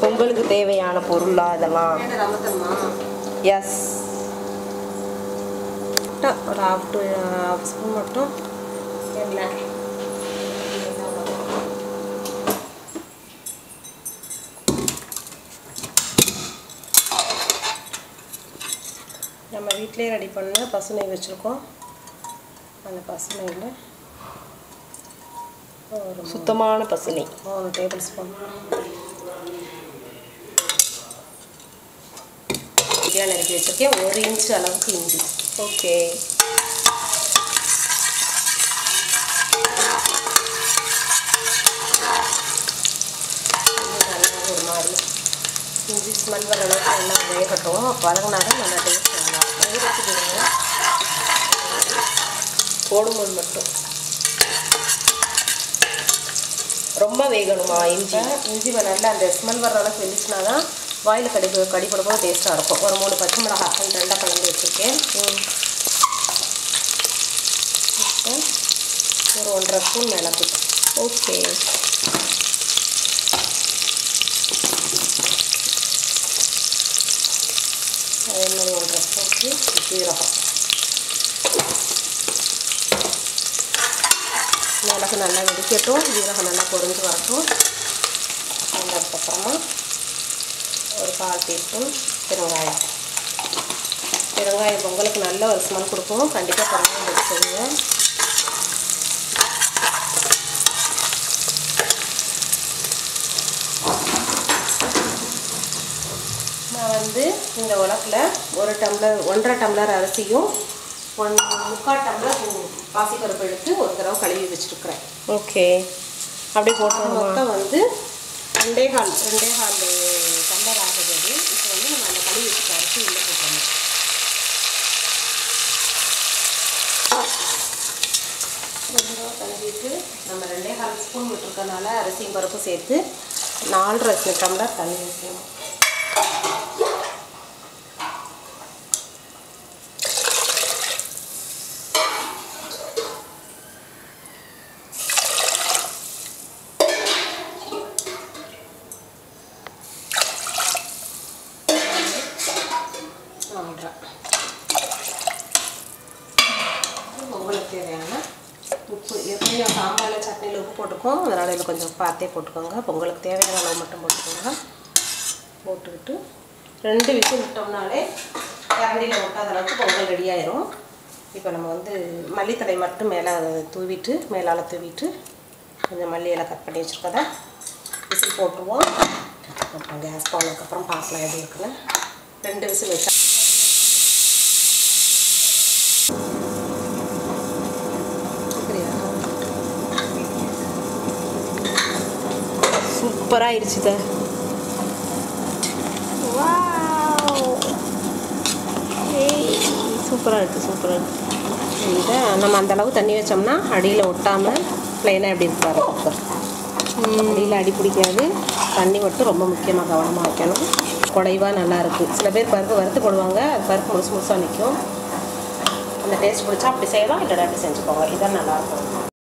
பொங்கலுக்கு தேவையான பொருளா இதெல்லாம் ரமத்தன்மா எஸ் ஒரு ஹாஃப் டு ஹாஃப் ஸ்பூன் மட்டும் எண்ணெய் நம்ம வீட்டிலே ரெடி பண்ண பசு நெய் வச்சுருக்கோம் அந்த பசு நெய்யில் ஒரு சுத்தமான பசுனை மூணு டேபிள் ஸ்பூன் இதாக நறுக்கி வச்சுருக்கேன் ஒரு இன்ச் அளவுக்கு இஞ்சி ஓகே இது நல்லா ஒரு மாதிரி இஞ்சி ஸ்மெல் வர அளவுக்கு நல்லா வேகட்டும் வதங்கினா தான் நல்லா டேஸ்ட் நல்லா இருக்கும் ஊற வச்சுக்கிடுங்க போடும்போது மட்டும் ரொம்ப வேகணுமா இஞ்சி இஞ்சி நல்லா அந்த ஸ்மெல் வர அளவுக்கு வெந்துச்சுனா தான் வாயில் கடி கடிப்படும்போது டேஸ்ட்டாக இருக்கும் ஒரு மூணு பச்சை மிளகாய் ரெண்டாக கலந்து வச்சுருக்கேன் அப்புறம் ஒரு ஒன்றரை ஸ்பூன் மிளகு ஓகே அதே மாதிரி ஒன்றரை ஸ்பூன் ஜீரகம் மிளகு நல்லா வெடிக்கட்டும் ஜீரகம் நல்லா பொரிஞ்சு வரட்டும் வந்ததுக்கப்புறமா ஒரு கால் டீஸ்பூன் பெருங்காயம் பெருங்காயம் பொங்கலுக்கு நல்ல ஒரு ஸ்மெல் கொடுக்கும் கண்டிப்பாக பெருங்காயம் வச்சு செய்யுங்க நான் வந்து இந்த உலக்கில் ஒரு டம்ளர் ஒன்றரை டம்ளர் அரிசியும் ஒன் முக்கால் டம்ளர் பாசிப்பருப்பு எடுத்து ஒரு தடவை கழுவி வச்சுருக்குறேன் ஓகே அப்படியே போட்டுருமா மொத்தம் வந்து ரெண்டே கால் ரெண்டே கால் டம்ளர் ஆகுது அது இப்போ வந்து நம்ம அந்த கழுவி வச்சுக்க அரிசி உள்ளே போட்டுறோம் கொஞ்சம் கழுவிட்டு நம்ம ரெண்டே கால் ஸ்பூன் விட்டுருக்கனால அரிசியும் பருப்பும் சேர்த்து நாலரை டம்ளர் தண்ணி ஊற்றணும் நாலரை உங்களுக்கு தேவையான உப்பு எப்படியும் சாம்பாரில் சட்னியில் உப்பு போட்டுக்கோம் அதனால் இதில் கொஞ்சம் பார்த்தே போட்டுக்கோங்க பொங்கலுக்கு தேவையான அளவு மட்டும் போட்டுக்கோங்க போட்டுக்கிட்டு ரெண்டு விசில் விட்டோம்னாலே கரண்டியில் ஒட்டாத அளவுக்கு பொங்கல் ரெடி ஆயிரும் இப்போ நம்ம வந்து மல்லித்தலை மட்டும் மேலே தூவிட்டு மேலால் தூவிட்டு கொஞ்சம் மல்லி இலை கட் பண்ணி வச்சுருக்கத விசில் போட்டுருவோம் அப்புறம் கேஸ் போனதுக்கப்புறம் பார்க்கலாம் எப்படி இருக்குன்னு ரெண்டு விசில் வச்சா சூப்பராக ஆயிடுச்சு சார் சூப்பராக இருக்குது சூப்பராக இருக்குது இதை நம்ம அந்த அளவு தண்ணி வச்சோம்னா அடியில் ஒட்டாமல் ப்ளைனாக எப்படி இருக்காரு குக்கர் அடியில் அடி பிடிக்காது தண்ணி மட்டும் ரொம்ப முக்கியமாக கவனமாக வைக்கணும் குடைவாக நல்லா இருக்குது சில பேர் பருப்பு வறுத்து போடுவாங்க அது பருப்பு முழுசு முழுசாக நிற்கும் அந்த டேஸ்ட் பிடிச்சா அப்படி செய்யலாம் இல்லைனா அப்படி செஞ்சுக்கோங்க இதான் நல்லாயிருக்கும்